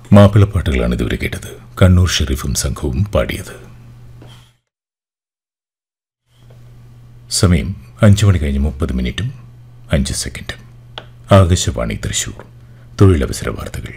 മാപ്പിളപ്പാട്ടുകളാണ് ഇതുവരെ കേട്ടത് കണ്ണൂർ ഷെരീഫും സംഘവും പാടിയത് സമയം അഞ്ചു മണി കഴിഞ്ഞ് മുപ്പത് മിനിറ്റും അഞ്ച് സെക്കൻഡും ആകാശവാണി തൃശൂർ തൊഴിലവസര വാർത്തകൾ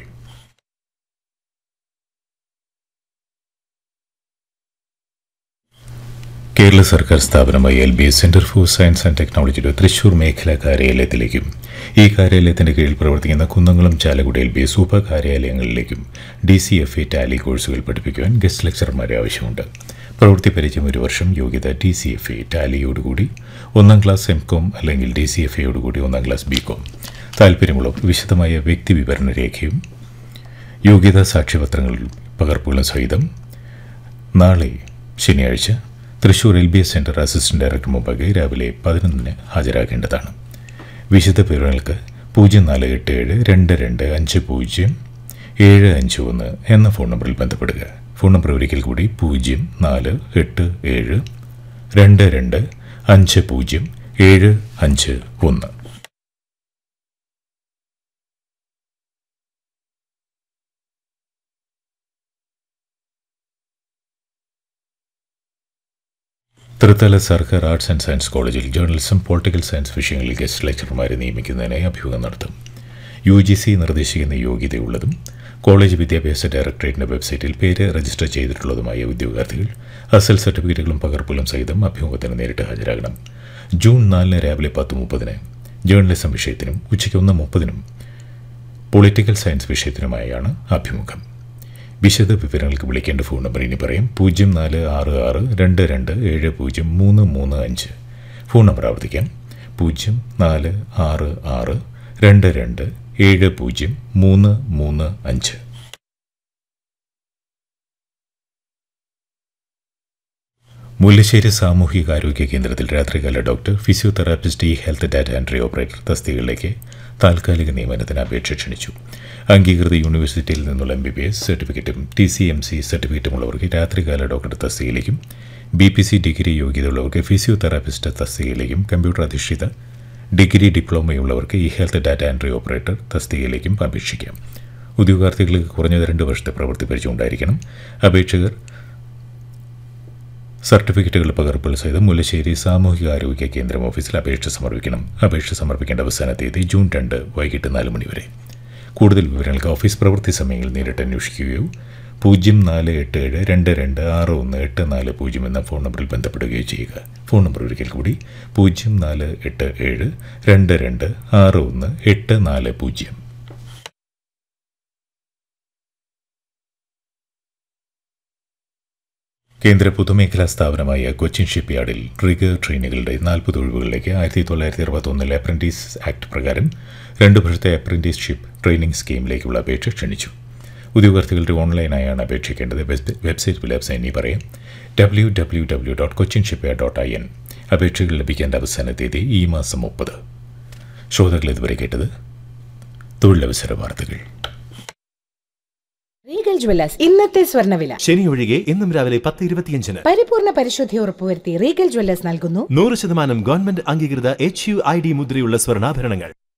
കേരള സർക്കാർ സ്ഥാപനമായ L B S centre for science and ടെക്നോളജിയുടെ തൃശൂർ മേഖലാ കാര്യാലയത്തിലേക്കും ഈ കാര്യാലയത്തിന്റെ കീഴിൽ പ്രവർത്തിക്കുന്ന Kunnamkulam Chalakudy L B S ഉപ കാര്യാലയങ്ങളിലേക്കും D C F A tally കോഴ്സുകൾ പഠിപ്പിക്കുവാൻ ഗസ്റ്റ് ലെക്ചർമാരെ ആവശ്യമുണ്ട് പ്രവൃത്തി പരിചയം ഒരു വർഷം യോഗ്യത ഡി സി എഫ് എ ടാലിയോടുകൂടി ഒന്നാം ക്ലാസ് എം കോം അല്ലെങ്കിൽ ഡി സി എഫ് എയോടുകൂടി ഒന്നാം ക്ലാസ് ബി കോം താല്പര്യമുള്ളവർ വിശദമായ വ്യക്തി വിവരണ രേഖയും യോഗ്യതാ സാക്ഷ്യപത്രങ്ങളും പകർപ്പുകളും സഹിതം നാളെ ശനിയാഴ്ച Thrissur L B S centre assistant director മുമ്പാകെ രാവിലെ പതിനൊന്നിന് ഹാജരാകേണ്ടതാണ് വിശദ വിവരങ്ങൾക്ക് പൂജ്യം നാല് എട്ട് ഏഴ് രണ്ട് രണ്ട് അഞ്ച് പൂജ്യം ഏഴ് അഞ്ച് ഒന്ന് എന്ന ഫോൺ നമ്പറിൽ ബന്ധപ്പെടുക ഫോൺ നമ്പർ ഒരിക്കൽ കൂടി പൂജ്യം നാല് എട്ട് ഏഴ് രണ്ട് രണ്ട് അഞ്ച് പൂജ്യം ഏഴ് അഞ്ച് ഒന്ന് തൃത്തല സർക്കാർ ആർട്സ് ആൻഡ് സയൻസ് കോളേജിൽ ജേർണലിസം പൊളിറ്റിക്കൽ സയൻസ് വിഷയങ്ങളിൽ ഗസ്റ്റ് ലെക്ചർമാരെ നിയമിക്കുന്നതിനായി അഭിമുഖം നടത്തും യു ജി സി നിർദ്ദേശിക്കുന്ന യോഗ്യതയുള്ളതും കോളേജ് വിദ്യാഭ്യാസ ഡയറക്ടറേറ്റിന്റെ വെബ്സൈറ്റിൽ പേര് രജിസ്റ്റർ ചെയ്തിട്ടുള്ളതുമായ ഉദ്യോഗാർത്ഥികൾ അസൽ സർട്ടിഫിക്കറ്റുകളും പകർപ്പുകളും സഹിതം അഭിമുഖത്തിന് നേരിട്ട് ഹാജരാകണം ജൂൺ നാലിന് രാവിലെ പത്ത് മുപ്പതിന് ജേർണലിസം വിഷയത്തിനും ഉച്ചയ്ക്ക് ഒന്ന് മുപ്പതിനും പൊളിറ്റിക്കൽ സയൻസ് വിഷയത്തിനുമായാണ് അഭിമുഖം വിശദ വിവരങ്ങൾക്ക് വിളിക്കേണ്ട ഫോൺ നമ്പർ ഇനി പറയും പൂജ്യം നാല് ആറ് ആറ് രണ്ട് രണ്ട് ഏഴ് പൂജ്യം മൂന്ന് മൂന്ന് അഞ്ച് ഫോൺ നമ്പർ ആവർത്തിക്കാം പൂജ്യം നാല് ആറ് ആറ് രണ്ട് രണ്ട് ഏഴ് പൂജ്യം മൂന്ന് മൂന്ന് അഞ്ച് മുല്ലശ്ശേരി സാമൂഹികാരോഗ്യ കേന്ദ്രത്തിൽ രാത്രികാല doctor physiotherapist e health data entry operator തസ്തികകളിലേക്ക് താൽക്കാലിക നിയമനത്തിന് അപേക്ഷ ക്ഷണിച്ചു അംഗീകൃത യൂണിവേഴ്സിറ്റിയിൽ നിന്നുള്ള എം ബി ബി എസ് സർട്ടിഫിക്കറ്റും ടി സി എം സി സർട്ടിഫിക്കറ്റുമുള്ളവർക്ക് രാത്രികാല ഡോക്ടർ തസ്തികയിലേക്കും ബി പി സി ഡിഗ്രി യോഗ്യതയുള്ളവർക്ക് ഫിസിയോതെറാപ്പിസ്റ്റ് തസ്തികയിലേക്കും കമ്പ്യൂട്ടർ അധിഷ്ഠിത ഡിഗ്രി ഡിപ്ലോമയുള്ളവർക്ക് e health data entry operator തസ്തികയിലേക്കും അപേക്ഷിക്കാം ഉദ്യോഗാർത്ഥികൾക്ക് കുറഞ്ഞത് രണ്ട് വർഷത്തെ പ്രവൃത്തി പരിചയമുണ്ടായിരിക്കണം അപേക്ഷകർ സർട്ടിഫിക്കറ്റുകൾ പകർപ്പുകൾ സഹിതം മുല്ലശ്ശേരി സാമൂഹികാരോഗ്യ കേന്ദ്രം ഓഫീസിൽ അപേക്ഷ സമർപ്പിക്കണം അപേക്ഷ സമർപ്പിക്കേണ്ട അവസാന തീയതി ജൂൺ രണ്ട് വൈകിട്ട് നാല് മണി വരെ കൂടുതൽ വിവരങ്ങൾക്ക് ഓഫീസ് പ്രവൃത്തി സമയങ്ങളിൽ നേരിട്ട് അന്വേഷിക്കുകയോ പൂജ്യം നാല് എട്ട് ഏഴ് രണ്ട് രണ്ട് ആറ് ഒന്ന് എട്ട് നാല് പൂജ്യം എന്ന ഫോൺ നമ്പറിൽ ബന്ധപ്പെടുകയോ ചെയ്യുക ഫോൺ നമ്പർ ഒരിക്കൽ കൂടി പൂജ്യം നാല് എട്ട് ഏഴ് രണ്ട് രണ്ട് ആറ് ഒന്ന് എട്ട് നാല് പൂജ്യം കേന്ദ്ര പൊതുമേഖലാ സ്ഥാപനമായ കൊച്ചിൻ ഷിപ്പ്യാർഡിൽ റിഗർ ട്രെയിനുകളുടെ നാൽപ്പത് ഒഴിവുകളിലേക്ക് ആയിരത്തി തൊള്ളായിരത്തി അറുപത്തൊന്നിലെ അപ്രന്റീസ് ആക്ട് പ്രകാരം രണ്ട് വർഷത്തെ അപ്രന്റീസ്ഷിപ്പ് ട്രെയിനിംഗ് സ്കീമിലേക്കുള്ള അപേക്ഷ ക്ഷണിച്ചു ഉദ്യോഗാർത്ഥികളുടെ ഓൺലൈനായാണ് അപേക്ഷിക്കേണ്ടത് വെബ്സൈറ്റ് വിലാസം ഇനി പറയാം W W W dot Cochin shipyard dot I N അപേക്ഷകൾ ലഭിക്കേണ്ട അവസാന തീയതി ഈ മാസം മുപ്പത് ശ്രോതാക്കൾ ഇതുവരെ കേട്ടത് തൊഴിലവസര വാർത്തകൾ റീഗൽ ജ്വല്ലേഴ്സ് ഇന്നത്തെ സ്വർണ്ണവില ശനി ഒഴികെ ഇന്നും രാവിലെ പത്ത് ഇരുപത്തിയഞ്ചിന് പരിപൂർണ പരിശുദ്ധി ഉറപ്പുവരുത്തി റീഗൽ ജ്വല്ലേഴ്സ് നൽകുന്നു നൂറ് ശതമാനം ഗവൺമെന്റ് അംഗീകൃത എച്ച് യു ഐ ഡി മുദ്രയുള്ള സ്വർണ്ണാഭരണങ്ങൾ